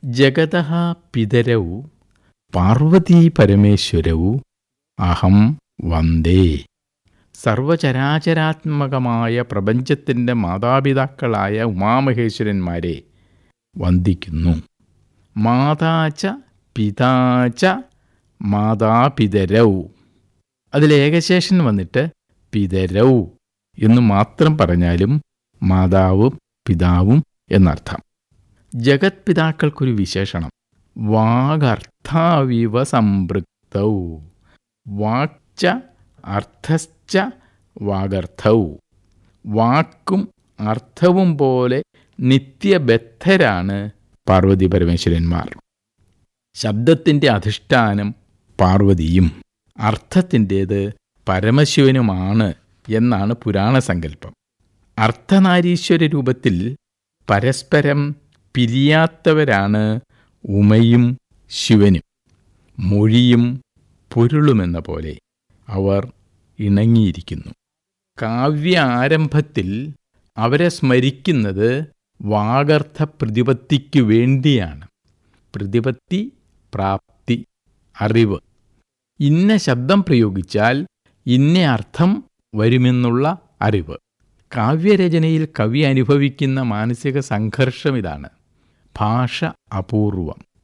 ജഗത പിതരൗ പാർവതീ പരമേശ്വരൗ അഹം വന്ദേ സർവചരാചരാത്മകമായ പ്രപഞ്ചത്തിൻ്റെ മാതാപിതാക്കളായ ഉമാമഹേശ്വരന്മാരെ വന്ദിക്കുന്നു മാതാച പിതാച മാതാപിതരൗ അതിൽ ഏകശേഷൻ വന്നിട്ട് പിതരൗ എന്ന് മാത്രം പറഞ്ഞാലും മാതാവും പിതാവും എന്നർത്ഥം ജഗത് പിതാക്കൾക്കൊരു വിശേഷണം വാഗർത്ഥാവിവ സംപൃക്തൗ വാക്ച അർത്ഥശ്ച വാഗർത്ഥൗ വാക്കും അർത്ഥവും പോലെ നിത്യബദ്ധരാണ് പാർവതി പരമേശ്വരന്മാർ ശബ്ദത്തിൻ്റെ അധിഷ്ഠാനം പാർവതിയും അർത്ഥത്തിൻ്റേത് പരമശിവനുമാണ് എന്നാണ് പുരാണ സങ്കല്പം അർദ്ധനാരീശ്വര രൂപത്തിൽ പരസ്പരം പിരിയാത്തവരാണ് ഉമയും ശിവനും മൊഴിയും പൊരുളുമെന്ന പോലെ അവർ ഇണങ്ങിയിരിക്കുന്നു കാവ്യ ആരംഭത്തിൽ അവരെ സ്മരിക്കുന്നത് വാഗർത്ഥ പ്രതിപത്തിക്കു വേണ്ടിയാണ് പ്രതിപത്തി പ്രാപ്തി അറിവ് ഇന്ന ശബ്ദം പ്രയോഗിച്ചാൽ ഇന്ന അർത്ഥം വരുമെന്നുള്ള അറിവ് കാവ്യരചനയിൽ കവി അനുഭവിക്കുന്ന മാനസിക സംഘർഷം ഇതാണ് ഭാഷ അപൂർവം